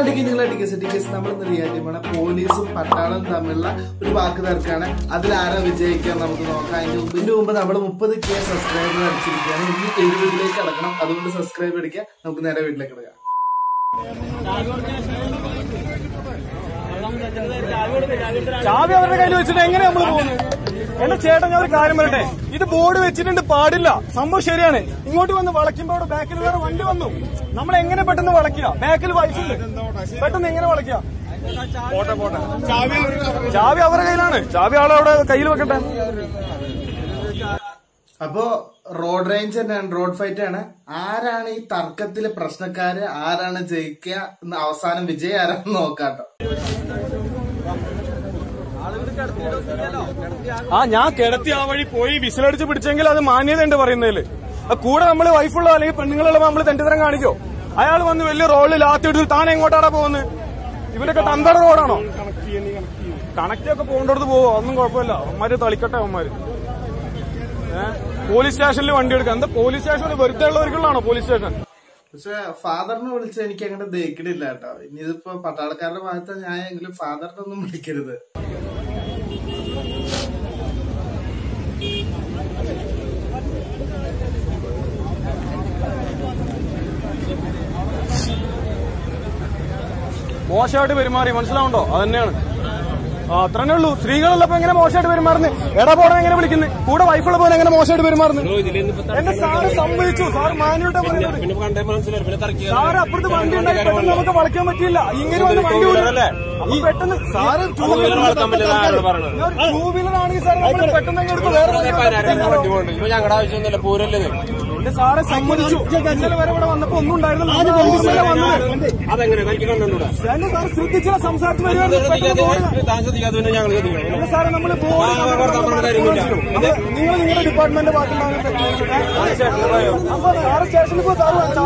വണ്ടിക്ക് നിങ്ങളെ ticket ticket നമ്മൾ ഇന്ന് റിയാലിറ്റി പോണ പോലീസും പട്ടാളവും തമ്മിലുള്ള ഒരു വാക്ക് തർക്കാണ് അതിൽ ആരാ വിജയിക്കാൻ നമുക്ക് നോക്കാം അതിന്റെ മുമ്പ് ഇതിന്റെ മുമ്പ് നമ്മൾ മുപ്പത് കെ സബ്സ്ക്രൈബർ അടിച്ചിരിക്കുകയാണ് ഇനി എഴുപതിലേക്ക് കടക്കണം അതുകൊണ്ട് സബ്സ്ക്രൈബ് അടിക്കുക നമുക്ക് നേരെ വീട്ടിലേക്ക് കിടക്കാം ചാവി അവരുടെ കയ്യിൽ വെച്ചിട്ട് എങ്ങനെ നമ്മൾ പോകുന്നത് എന്റെ ചേട്ടൻ ഞാൻ ഒരു കാര്യം പറയട്ടെ ഇത് ബോർഡ് വെച്ചിട്ടുണ്ട് പാടില്ല സംഭവം ശരിയാണ് ഇങ്ങോട്ട് വന്ന് വളയ്ക്കുമ്പോ അവിടെ ബാക്കിൽ വേറെ വണ്ടി വന്നു നമ്മൾ എങ്ങനെ പെട്ടെന്ന് വളയ്ക്കുക ബാക്കിൽ വൈഫുണ്ട് പെട്ടെന്ന് എങ്ങനെ വളയ്ക്കുക ചാവി അവരുടെ കയ്യിലാണ് ചാവി ആളെ അവിടെ കയ്യിൽ വെക്കട്ടെ അപ്പോ റോഡ് റേഞ്ച് തന്നെയാണ് റോഡ് ഫൈറ്റ് ആണ് ആരാണ് ഈ തർക്കത്തിലെ പ്രശ്നക്കാര് ആരാണ് ജയിക്കുക എന്ന് അവസാനം വിജയം ആരാന്ന് നോക്കാട്ടോ ആ ഞാൻ കിടത്തി ആ വഴി പോയി വിസിലടിച്ച് പിടിച്ചെങ്കിൽ അത് മാന്യതയുണ്ട് പറയുന്നതില് ആ കൂടെ നമ്മൾ വൈഫുള്ള അല്ലെങ്കിൽ പെണ്ണുങ്ങളുള്ള നമ്മൾ തെണ്ടിത്തരം കാണിക്കോ അയാൾ വന്ന് വലിയ റോഡിൽ ലാത്തിട്ട് താൻ എങ്ങോട്ടാടാ പോകുന്നത് ഇവരൊക്കെ തന്തട റോഡാണോ കണക്റ്റ് ഒക്കെ പോകേണ്ടടുത്ത് പോവോ ഒന്നും കുഴപ്പമില്ല അവന്മാര് തളിക്കട്ടെ അവന്മാര് ഏഹ് പോലീസ് സ്റ്റേഷനിൽ വണ്ടി എടുക്കാം എന്താ പോലീസ് സ്റ്റേഷനിൽ വെറുതെ ഉള്ളവർക്കുള്ളതാണോ പോലീസ് സ്റ്റേഷൻ പക്ഷെ ഫാദറിനെ വിളിച്ച് എനിക്ക് അങ്ങനെ ദഹിക്കണില്ല കേട്ടോ ഇനി ഇതിപ്പോ പട്ടാളക്കാരുടെ ഭാഗത്ത് ഞാൻ എങ്കിലും ഫാദറിനെ ഒന്നും വിളിക്കരുത് മോശമായിട്ട് പെരുമാറി മനസ്സിലാവുണ്ടോ അതന്നെയാണ് ആ അത്രേ ഉള്ളൂ സ്ത്രീകളുള്ളപ്പോ എങ്ങനെ മോശമായിട്ട് പെരുമാറുന്നത് എടാ പോടാ എങ്ങനെ വിളിക്കുന്നത് കൂടെ വൈഫുള്ള പോലെ എങ്ങനെ മോശമായിട്ട് പെരുമാറുന്നത് എന്റെ സാറ് സമ്മതിച്ചു സാർ മാന്യോട്ടാ പറയുന്നത് സാറ് അപ്പുറത്ത് വണ്ടി ഉണ്ടായി പെട്ടെന്ന് നമുക്ക് വളയ്ക്കാൻ പറ്റില്ല ഇങ്ങനെ വന്ന് വണ്ടി വിടും. അപ്പൊ പെട്ടെന്ന് sir two wheeler two wheeler ആണെങ്കിൽ സാർ നമ്മൾ പെട്ടെന്ന് അങ്ങ് എടുത്ത് വേറെ വണ്ടി വളയ്ക്കാൻ ഇപ്പൊ ഞങ്ങളുടെ ആവശ്യമൊന്നുമില്ല പൂരല്ലേ ഇത്? എന്റെ സാറെ സമ്മതിച്ചു ഇന്നലെ വരെ ഇവിടെ വന്നപ്പോ ഒന്നും ഉണ്ടായിരുന്നില്ല ഇന്നലെ വന്നത് അതെങ്ങനെ തനിക്ക് കണ്ടുകൂടാ എന്റെ സാർ ശ്രദ്ധിച്ചില്ല സംസാരിച്ച് വരുവായിരുന്നു പെട്ടെന്ന് ബോർഡ് താൻ ശ്രദ്ധിക്കാതെ പിന്നെ ഞങ്ങൾ ശ്രദ്ധിക്കണം അല്ല സാറേ നമ്മള് ബോർഡ് ആ, അവിടെ തമ്മിലുള്ള കാര്യമൊന്നുമില്ല. നിങ്ങൾ നിങ്ങളുടെ ഡിപ്പാർട്ട്മെന്റ് ഭാഗത്തുനിന്നാണ് സ്റ്റേഷനിൽ പോവാ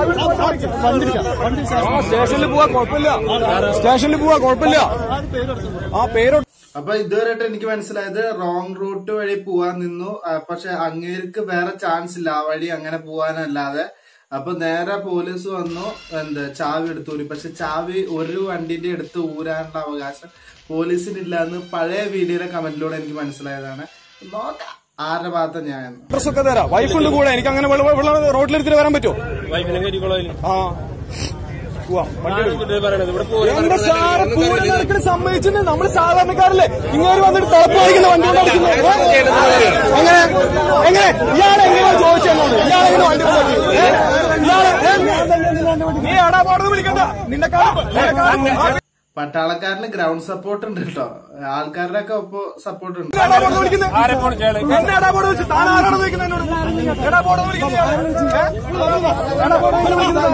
സ്റ്റേഷനിൽ പോവാ കുഴപ്പമില്ല സ്റ്റേഷനിൽ പോവാ കുഴപ്പമില്ല ആ പേരോ അപ്പൊ ഇതുവരെയായിട്ട് എനിക്ക് മനസ്സിലായത് റോങ് റൂട്ട് വഴി പോവാൻ നിന്നു ആ, പക്ഷെ അങ്ങേർക്ക് വേറെ ചാൻസ് ഇല്ല ആ വഴി അങ്ങനെ പോവാനല്ലാതെ അപ്പൊ നേരെ പോലീസ് വന്നു എന്ത് ചാവി എടുത്തു പക്ഷെ ചാവി ഒരു വണ്ടിന്റെ എടുത്ത് ഊരാനുള്ള അവകാശം പോലീസിനില്ല എന്ന് പഴയ വീഡിയോയുടെ കമന്റിലൂടെ എനിക്ക് മനസ്സിലായതാണ് നോക്കാം ആരുടെ ഭാഗത്ത് ഞാൻ അഡ്രസ് ഒക്കെ തരാം വൈഫുണ്ട് കൂടെ എനിക്ക് അങ്ങനെ റോഡിലെടുത്തിട്ട് വരാൻ പറ്റുമോ വൈഫിനെ കയറ്റിക്കോളാം ആ പോവാം വണ്ടി എടുക്ക്. പറയണത് ഇവിടെ പൂരം എന്റെ സാറ് കൂടെ നടക്കുന്ന സമ്മതിച്ചത് നമ്മൾ സാധാരണക്കാരല്ലേ ഇങ്ങനെ വന്നിട്ട് തിളപ്പ് വായിക്കുന്ന വണ്ടി കൊണ്ടടിക്കുന്നത് എങ്ങനെ എങ്ങനെ ഇയാളെ എങ്ങനെയാ ചോദിച്ചെന്നോട് ഇയാളെ എങ്ങനെ വണ്ടി കൊണ്ടുപോയി? ഏ? ഇയാളെ ഏ? നീ എടാ പോടത് വിളിക്കണ്ട നിന്റെ കാലം നിന്റെ കാലം പട്ടാളക്കാരന് ഗ്രൗണ്ട് സപ്പോർട്ട് ഉണ്ട് കേട്ടോ ആൾക്കാരുടെ ഒക്കെ ഒപ്പം സപ്പോർട്ട് ഉണ്ട് എടാ പോടത് വിളിക്കുന്നത് ആരെ ഫോൺ ചെയ്യാൻ എന്നെ എടാ പോടത് വിളിച്ച് താൻ ആരാണ് വിളിക്കുന്നത് എന്നോട് എടാ പോടത് വിളിക്കുന്നത് ഇയാളെ? ഏ? എടാ പോടത്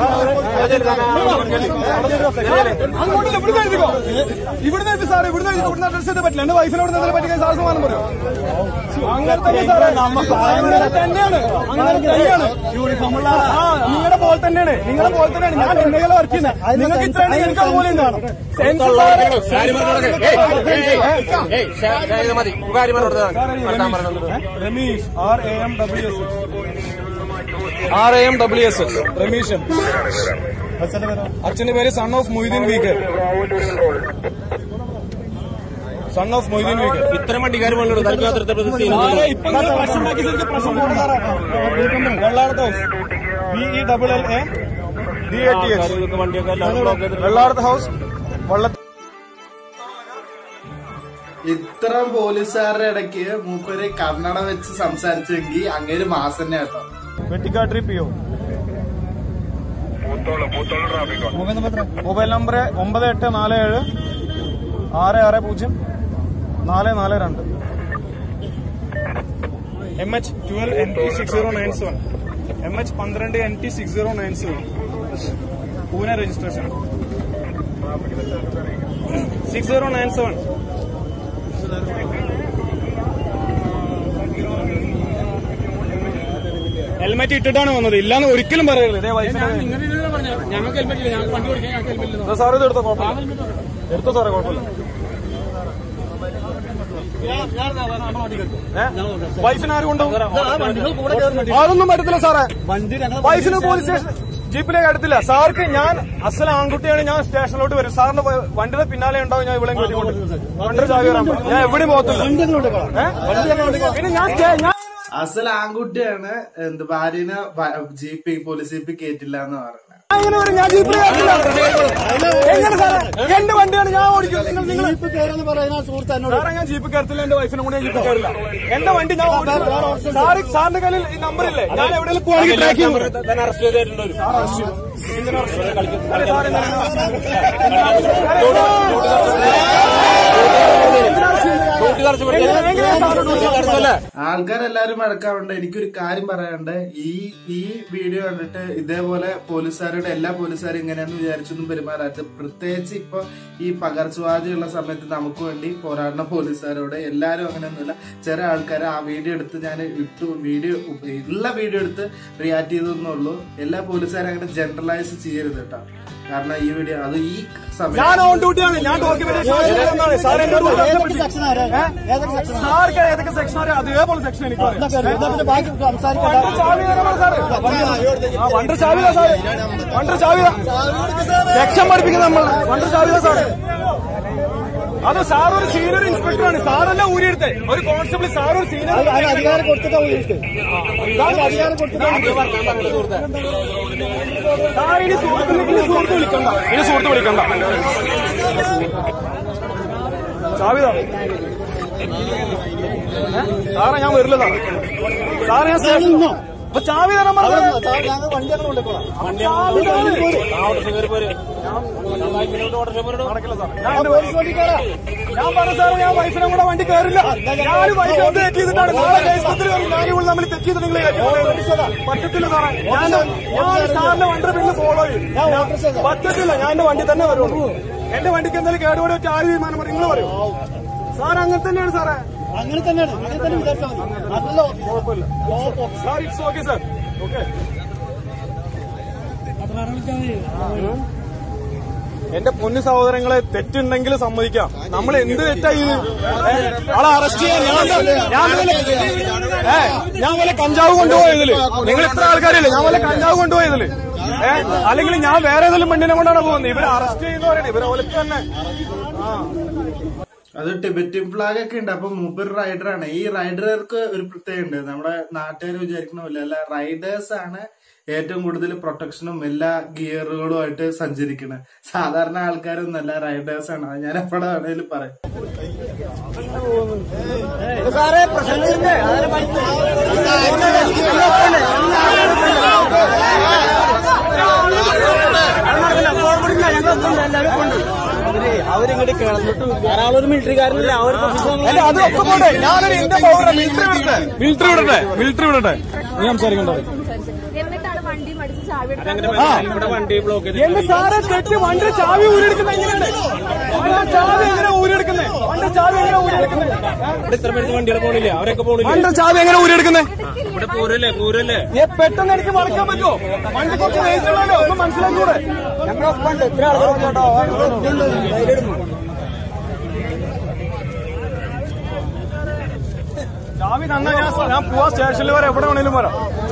വിളിക്കുന്നത് അങ്ങോട്ടില്ല ഇവിടുന്ന് എഴുതിക്കോ ഇവിടുന്ന് എഴുതി സാറേ ഇവിടുന്ന് എഴുതി ഇവിടുന്ന് അഡ്രസ് ചെയ്ത് പറ്റില്ല എന്റെ വൈഫിനോട് എന്തെങ്കിലും പറ്റിയ സാർ സമാനം പറയോ അങ്ങനെ തന്നെ സാറേ അങ്ങനെ തന്നെയാണ് അങ്ങനെ തന്നെയാണ് ആ നിങ്ങളുടെ പോലെ തന്നെയാണ് നിങ്ങളുടെ പോലെ തന്നെയാണ് ഞാൻ എന്തെങ്കിലും വർക്ക് ചെയ്യുന്നത് നിങ്ങൾക്ക് ഇത്രയാണ് എനിക്ക് അതുപോലെ ഉണ്ടാവണം സെൻസ് മതി കാര്യം പറഞ്ഞോട് Rameesh R A M W S R A M W S S രമീഷൻ അച്ഛന്റെ പേര് സൺ ഓഫ് മൊയ്തീൻ വീക്കർ സൺ ഓഫ് മൊയ്തീൻ വീക്കർ ഇത്ര വണ്ടിക്കാർ വന്നോളൂ തനിക്ക് മാത്രത്തെ സാറേ, ഇപ്പൊ നിങ്ങൾ പ്രശ്നം ഉണ്ടാക്കി ശരിക്കും പ്രശ്നം പോകണം സാറേ. വെള്ളാർത്ത് house V E double L A D A T S വണ്ടിയൊക്കെ എല്ലാവരും ബ്ലോക്ക് ചെയ്തിട്ട് വെള്ളാർത്ത് ഹൗസ് വള്ള ഇത്ര പോലീസുകാരുടെ ഇടയ്ക്ക് മൂപ്പര് കന്നഡ വെച്ച് സംസാരിച്ചെങ്കിൽ അങ്ങേര് മാസം തന്നെ കേട്ടോ വെട്ടിക്കാട്രി പി ഒ മൊബൈൽ നമ്പർ ഒമ്പത് എട്ട് നാല് ഏഴ് ആറ് ആറ് പൂജ്യം നാല് നാല് രണ്ട് M H twelve N T six zero nine seven M H പന്ത്രണ്ട് N T six zero nine seven Pune registration six zero nine seven helmet ഇട്ടിട്ടാണ് വന്നത് ഇല്ലാന്ന് ഒരിക്കലും പറയരുത് ഇതേ വൈഫിനെ ഞങ്ങൾക്ക് ഹെൽമെറ്റ് ഇല്ല ഞങ്ങൾക്ക് വണ്ടി ഓടിക്കാൻ ഞങ്ങൾക്ക് ഹെൽമെറ്റ് ഇതാ സാറ് ഇത് എടുത്തോ കുഴപ്പമില്ല എടുത്തോ സാറേ കുഴപ്പമില്ല വൈഫിനെ ആരും കൊണ്ടുപോകും അതൊന്നും പറ്റത്തില്ല സാറേ വൈഫിന് പോലീസ് സ്റ്റേഷൻ ജീപ്പിലേക്ക് അടുത്തില്ല സാർക്ക് ഞാൻ അസൽ ആൺകുട്ടിയാണ് ഞാൻ സ്റ്റേഷനിലോട്ട് വരും സാറിന്റെ വ- വണ്ടിയുടെ പിന്നാലെ ഉണ്ടാവും ഞാൻ ഇവിടെ വണ്ടിയുടെ ചാവി വരാൻ പറയും. ഞാൻ എവിടെയും പോകത്തില്ല ഏ? പിന്നെ ഞാൻ സ്റ്റേ- ഞാൻ അസൽ ആൺകുട്ടിയാണ് എന്ത് ഭാര്യനെ വ- ജീപ്പ് പോലീസ് ജീപ്പ് കേറ്റില്ല എന്ന് പറഞ്ഞത് എങ്ങനെ വരും ഞാൻ ജീപ്പിൽ കയറില്ല എങ്ങനെ സാറേ എന്റെ വണ്ടിയാണ് ഞാൻ ഓടിക്കും നിങ്ങൾ നിങ്ങൾ സാറേ ഞാൻ ജീപ്പ് കയറത്തില്ല എന്റെ വൈഫിനെ കൂടെ ഞാൻ ജീപ്പ് കയറില്ല എന്റെ വണ്ടി ഞാൻ ഓടിക്കും. സാറ് സാറിന്റെ കയ്യിൽ ഈ നമ്പർ ഇല്ലേ ഞാൻ എവിടെയെങ്കിലും പോവാണെങ്കിൽ ട്രാക്ക് ചെയ്യും തന്നെ അറസ്റ്റ് ചെയ്തിട്ടുണ്ട് അല്ലേ ആൾക്കാരെല്ലാരും അടക്കാറുണ്ട് എനിക്കൊരു കാര്യം പറയാനുണ്ട് ഈ ഈ വീഡിയോ കണ്ടിട്ട് ഇതേപോലെ പോലീസുകാരുടെ എല്ലാ പോലീസുകാരും ഇങ്ങനെയാണെന്ന് വിചാരിച്ചൊന്നും പെരുമാറാത്ത പ്രത്യേകിച്ച് ഇപ്പൊ ഈ പകർച്ചവാദിയുള്ള സമയത്ത് നമുക്ക് വേണ്ടി പോരാടുന്ന പോലീസുകാരോട് എല്ലാരും അങ്ങനെയൊന്നുമില്ല ചില ആൾക്കാർ ആ വീഡിയോ എടുത്ത് ഞാൻ ഇട്ടു വീഡിയോ ഉള്ള വീഡിയോ എടുത്ത് റിയാക്ട് ചെയ്തെന്നുള്ളൂ എല്ലാ പോലീസുകാരും അങ്ങനെ ജനറലൈസ് ചെയ്യരുത് കേട്ടോ കാരണം ഈ വീഡിയോ അത് ഈ സമയം ഞാൻ ഓൺ ഡ്യൂട്ടിയാണ് ഞാൻ ഡോക്യുമെന്റേഷൻ സാർ എന്റെ സാർക്ക് ഏതൊക്കെ സെക്ഷൻ അറിയാം അതേപോലെ സെക്ഷൻ എനിക്ക് അറിയാം വണ്ടർ ചാവി തരാമോ സാറ് ആ വണ്ടർ ചാവിതാ സാറ് വണ്ടർ ചാവിതാ സെക്ഷൻ പഠിപ്പിക്കുന്ന നമ്മൾ വണ്ടർ ചാവിതാ സാറ് അത് സാർ ഒരു സീനിയർ ഇൻസ്പെക്ടറാണ് സാറല്ല ഊരിയെടുത്തേ ഒരു കോൺസ്റ്റബിൾ സാർ ഒരു സീനിയർ അധികാരം കൊടുത്തിട്ടാ ഊരിട്ട് അധികാരം കൊടുത്തിട്ടാ സാർ ഇനി സുഹൃത്ത് ഇനി സുഹൃത്ത് വിളിക്കണ്ട ഇനി സുഹൃത്ത് വിളിക്കണ്ട ചാവിതാ സാറേ ഞാൻ വരില്ല സാർ സാറേ ഞാൻ സ്റ്റേഷൻ അപ്പൊ ചാവി തരാൻ പറഞ്ഞത് ഞങ്ങൾ വണ്ടി അങ്ങനെ കൊണ്ടുപോകാം ചാവി തരാൻ. ഓട്ടോറിക്ഷ കയറി പോര് ഓട്ടോറിക്ഷ പോരോ നടക്കില്ല സാർ ഞാൻ എന്റെ വൈഫ് ഞാൻ പറഞ്ഞു സാറേ ഞാൻ വൈഫിനെ കൂടെ വണ്ടി കയറില്ല ഞാൻ വൈഫ് എന്ത് തെറ്റ് ചെയ്തിട്ടാണ് നാളെ ഫേസ്ബുക്കിൽ വരും ഞാൻ ഇവിടെ തമ്മിൽ തെറ്റ് ചെയ്ത് നിങ്ങൾ പറ്റത്തില്ല സാറേ ഞാൻ ഞാൻ സാറിന്റെ വണ്ടിയുടെ ബില്ല് ഫോളോ ചെയ്യും പറ്റത്തില്ല ഞാൻ എന്റെ വണ്ടി തന്നെ വരുള്ളൂ എന്റെ വണ്ടിക്ക് എന്തെങ്കിലും കേടുപാട് വെച്ച് ആര് തീരുമാനം പറയും നിങ്ങൾ പറയും സാർ അങ്ങനെ തന്നെയാണ് സാറേ അങ്ങനെ തന്നെയാണ് അങ്ങനെ തന്നെ വിചാരിച്ചാൽ മതി നല്ല കുഴപ്പമില്ല sir it's okay sir okay എന്റെ പൊന്നു സഹോദരങ്ങളെ തെറ്റുണ്ടെങ്കിൽ സമ്മതിക്കാം നമ്മൾ എന്ത് തെറ്റാ ഇത് ഏ? ആളെ അറസ്റ്റ് ചെയ്യാൻ ഞാൻ ഞാൻ വല്ല- ഏ ഞാൻ വല്ല കഞ്ചാവ് കൊണ്ടുപോയതില് നിങ്ങൾ ഇത്ര ആൾക്കാരില്ലേ ഞാൻ വല്ല കഞ്ചാവ് കൊണ്ടുപോയതില് ഏ അല്ലെങ്കിൽ ഞാൻ വേറെ ഏതെങ്കിലും പെണ്ണിനെ കൊണ്ടാണ് പോകുന്നത് ഇവരെ അറസ്റ്റ് ചെയ്യുന്നവരാണ് ഇവരെ ഒലക്ക് തന്നെ ആ അത് ടിബറ്റിൻ ഫ്ലാഗ് ഒക്കെ ഉണ്ട് അപ്പൊ മൂപ്പർ റൈഡറാണ് ഈ റൈഡർക്ക് ഒരു പ്രത്യേകത ഉണ്ട് നമ്മുടെ നാട്ടുകാർ വിചാരിക്കുന്ന പോലെ അല്ല റൈഡേഴ്സ് ആണ് ഏറ്റവും കൂടുതൽ പ്രൊട്ടക്ഷനും എല്ലാ ഗിയറുകളുമായിട്ട് സഞ്ചരിക്കുന്നത് സാധാരണ ആൾക്കാരൊന്നല്ല റൈഡേഴ്സ് ആണ് അത് ഞാൻ എപ്പോഴും വേണേലും പറയും സാറേ പ്രശ്നമില്ലേ അവരിങ്ങോട്ട് കിടന്നിട്ട് ഒരാളൊരു മിലിറ്ററിക്കാരനല്ല അവർ അല്ല അത് ഒക്കെ പോട്ടെ ഞാനൊരു ഇന്ത്യൻ പൗരൻ മിലിറ്ററി വിടട്ടെ മിലിറ്ററി വിടട്ടെ മിലിറ്ററി വിടട്ടെ നീ സംസാരിക്കണ്ടോ എന്നിട്ടാണ് വണ്ടി മടിച്ച് ചാവി എടുക്കാൻ ആ ഇവിടെ വണ്ടി ബ്ലോക്ക് എന്റെ സാറെ തെറ്റ് വണ്ടി ചാവി ഊരിയെടുക്കുന്ന എങ്ങനെയാണ് വണ്ടി ചാവി എങ്ങനെ ഊരിയെടുക്കുന്നത് വണ്ടി ചാവി എങ്ങനെ ഊരിയെടുക്കുന്നത് ഇവിടെ ഇത്ര പേര് വണ്ടികൾ പോണില്ലേ അവരൊക്കെ പോണില്ലേ വണ്ടി ചാവി എങ്ങനെ ഊരിയെടുക്കുന്നത് ഇവിടെ പോരല്ലേ പോരല്ലേ ഏ പെട്ടെന്ന് എനിക്ക് മറക്കാൻ പറ്റുമോ വണ്ടി കുറച്ച് വെയിറ്റ് ഉള്ളല്ലോ ഒന്ന് മനസ്സിലാക്കൂടെ ചാവി തന്നാ ഞാൻ ഞാൻ പോവാ സ്റ്റേഷനിൽ വരെ എവിടെ വേണേലും വരാം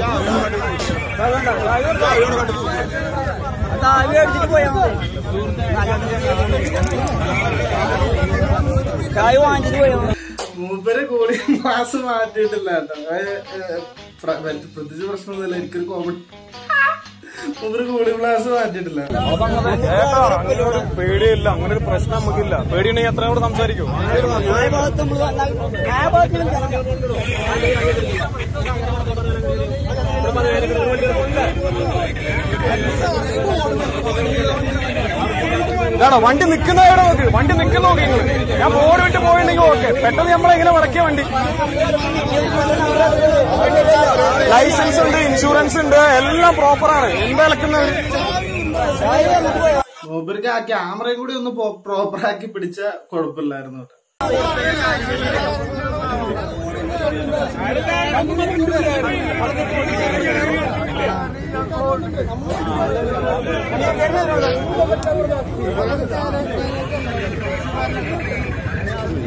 ചായ വാങ്ങിച്ചിട്ട് പോയോ മൂപ്പര് കൂടി മാസം മാറ്റിയിട്ടില്ല കേട്ടോ അത്, ഏ, പ്ര- വലിയ പ്രത്യേകിച്ച് പ്രശ്നമൊന്നുമില്ല എനിക്കൊരു കോമഡി മൂപ്പര് കൂടി ക്ലാസ് മാറ്റിയിട്ടില്ല ഏട്ടാ, അങ്ങനെ ഒരു പേടിയില്ല അങ്ങനെ ഒരു പ്രശ്നം നമുക്കില്ല പേടിയുണ്ടെങ്കിൽ എത്ര കൂടെ സംസാരിക്കൂ ന്യായ ഭാഗത്ത് നമ്മൾ വന്നാൽ ന്യായ ഭാഗത്തിലും ഇതാണോ വണ്ടി നിൽക്കുന്ന എവിടെ നോക്ക് വണ്ടി നിൽക്കുന്ന നോക്ക് നിങ്ങൾ ഞാൻ ബോർഡ് വിട്ട് പോയിട്ടുണ്ടെങ്കിൽ ഓക്കെ പെട്ടെന്ന് നമ്മളെങ്ങനെ വടക്കിയ വണ്ടി ലൈസൻസ് ഉണ്ട് ഇൻഷുറൻസ് ഉണ്ട് എല്ലാം പ്രോപ്പറാണ് എന്താ ഇളക്കുന്നത് മൂപ്പർക്ക് ആ ക്യാമറയും കൂടി ഒന്ന് പ്രോപ്പറാക്കി പിടിച്ച കുഴപ്പമില്ലായിരുന്നു കേട്ടോ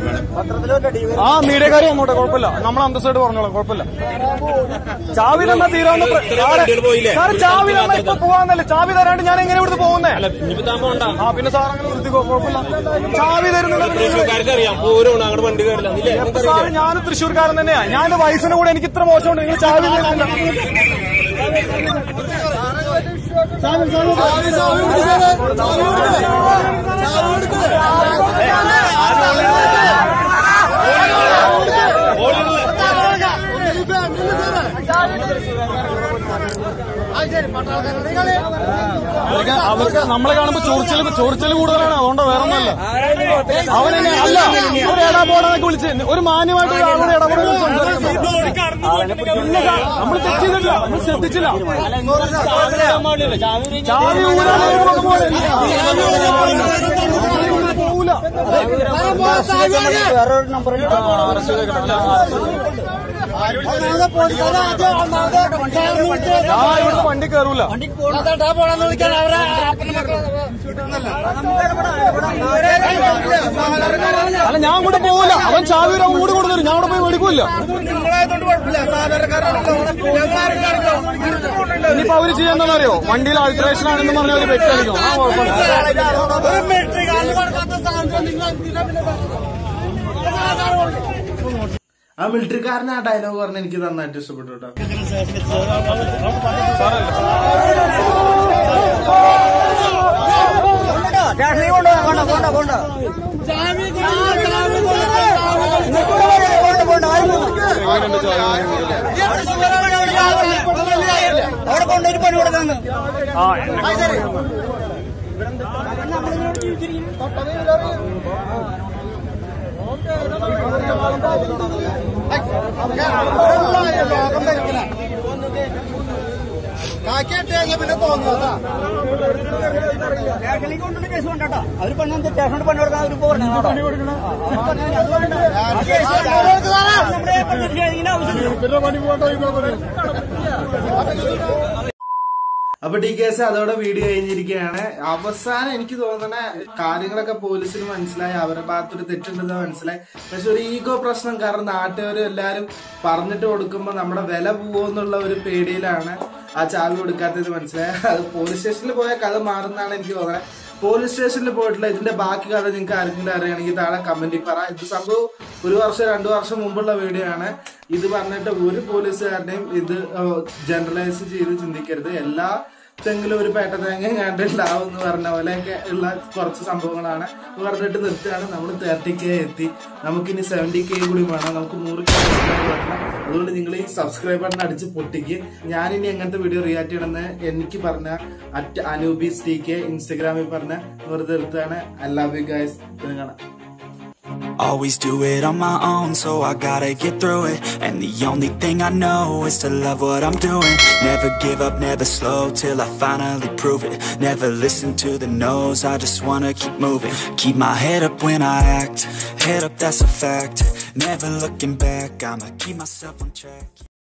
ആ മീഡിയക്കാർ വന്നോട്ടെ കുഴപ്പമില്ല നമ്മൾ അന്തസ്സായിട്ട് പറഞ്ഞോളാം കുഴപ്പമില്ല ചാവി തന്നാ തീരാവുന്ന പ്ര- ഇത്ര സാറേ, വണ്ടികൾ പോയില്ലേ? സാറ് ചാവി തന്നാ ഇപ്പൊ പോവാന്നല്ലേ ചാവി തരാണ്ട് ഞാൻ എങ്ങനെ ഇവിടുന്ന് പോകുന്നേ അല്ല ഇനിയിപ്പോ താൻ പോണ്ട ആ പിന്നെ സാർ അങ്ങനെ വൃത്തിക്കോ കുഴപ്പമില്ല ചാവി തരുന്നില്ല പിന്നെ നിങ്ങള് തൃശ്ശൂർക്കാർക്ക് അറിയാം പൂരമാണ് അങ്ങോട്ട് വണ്ടി കയറില്ല ഇല്ലേ എപ്പോ സാറ് ഞാനും തൃശ്ശൂർക്കാരൻ തന്നെയാ ഞാൻ എന്റെ വയസ്സിന്റെ കൂടെ എനിക്ക് ഇത്ര മോശമുണ്ട് നിങ്ങൾ ചാവി തരുന്നില്ല അവർക്ക് അവർക്ക് നമ്മളെ കാണുമ്പോ ചൊറിച്ചൽ ചൊറിച്ചൽ കൂടുതലാണ് അതുകൊണ്ടോ വേറെ ഒന്നല്ല അവനെന്നെ അല്ല ഒരു ഇടപാടൊക്കെ വിളിച്ച് ഒരു മാന്യമായിട്ട് ഒരാളോട് ഇടപെടൽ നമ്മൾ തെറ്റ് ചെയ്തിട്ടില്ല നമ്മൾ ശ്രദ്ധിച്ചില്ല ചാവി ഊരാൻ നമുക്ക് പോകില്ല. ചാവി ഊരാൻ പോകൂല ഞാൻ ഇവിടുന്ന് വണ്ടി കയറൂല അല്ല ഞാൻ അങ്ങോട്ട് പോകില്ല അവൻ ചാവി ഒരു അങ്ങോട്ട് കൊടുത്തു തരും ഞാൻ അവിടെ പോയി മേടിക്കൂല ഇനിയിപ്പോ അവര് ചെയ്യാന്നറിയോ വണ്ടിയിൽ ആൾട്രേഷൻ ആണെന്ന് പറഞ്ഞ അവര് വെച്ചടിക്കും ആ കുഴപ്പമില്ല ആ മിലിറ്ററിക്കാരൻ ആ ഡയലോഗ് പറഞ്ഞ എനിക്ക് നന്നായിട്ട് ഇഷ്ടപ്പെട്ടു കേട്ടോ അവിടെ കൊണ്ടൊരു പണി കൊടുക്കാന്ന് ആ എന്നെ പിന്നെ തോന്നുന്നു സ്റ്റേഷനിലേക്ക് കൊണ്ടുള്ള കേസ് കൊണ്ടാ അവര് പണി സ്റ്റേഷനോട് പണി കൊടുക്കാൻ അവര് പറഞ്ഞു പണി കൊടുക്കണം അപ്പൊ ടി കേസ് അതോടെ വീഡിയോ കഴിഞ്ഞിരിക്കുകയാണ് അവസാനം എനിക്ക് തോന്നണ കാര്യങ്ങളൊക്കെ പോലീസിന് മനസ്സിലായി അവരുടെ ഭാഗത്തൊരു തെറ്റുണ്ടെന്ന് മനസ്സിലായി പക്ഷെ ഒരു ഈഗോ പ്രശ്നം കാരണം നാട്ടുകാരും എല്ലാരും പറഞ്ഞിട്ട് കൊടുക്കുമ്പോ നമ്മുടെ വില പോവെന്നുള്ള ഒരു പേടിയിലാണ് ആ ചാവി കൊടുക്കാത്തത് മനസ്സിലായി അത് പോലീസ് സ്റ്റേഷനിൽ പോയ കഥ മാറുന്നതാണ് എനിക്ക് തോന്നുന്നത് പോലീസ് സ്റ്റേഷനിൽ പോയിട്ടുള്ള ഇതിന്റെ ബാക്കി കഥ നിങ്ങൾക്ക് ആർക്കെങ്കിലും അറിയുകയാണെങ്കിൽ താഴെ കമന്റിൽ പറ ഇത് സംഭവം ഒരു വർഷം രണ്ടു വർഷം മുമ്പുള്ള വീഡിയോ ആണ് ഇത് പറഞ്ഞിട്ട് ഒരു പോലീസുകാരനെയും ഇത് ജനറലൈസ് ചെയ്ത് ചിന്തിക്കരുത് എല്ലാ തെങ്കിലും ഒരു പേട്ട തേങ്ങ കണ്ടിട്ടുണ്ടാവും എന്ന് പറഞ്ഞ പോലെയൊക്കെ ഉള്ള കുറച്ച് സംഭവങ്ങളാണ് പറഞ്ഞിട്ട് നിർത്തുകയാണ് നമ്മൾ തേർട്ടി കെ എത്തി നമുക്കിനി സെവന്റി കെ കൂടി വേണം നമുക്ക് നൂറ് കെ വരണം അതുകൊണ്ട് നിങ്ങൾ ഈ സബ്സ്ക്രൈബ് ബട്ടൺ അടിച്ച് പൊട്ടിക്ക് ഞാനിനി എങ്ങനത്തെ വീഡിയോ റിയാക്ട് ചെയ്യണമെന്ന് എനിക്ക് പറഞ്ഞ അറ്റ് അനൂബീസ് ടി കെ ഇൻസ്റ്റഗ്രാമിൽ പറഞ്ഞ വെറുതെ നിർത്തുകയാണ് ഐ ലവ് യു ഗൈസ് കാണാം Always do it on my own, so I gotta get through it. And the only thing I know is to love what I'm doing. Never give up, never slow till I finally prove it. Never listen to the no's, I just wanna keep moving. Keep my head up when I act, head up, that's a fact. Never looking back, I'ma keep myself on track.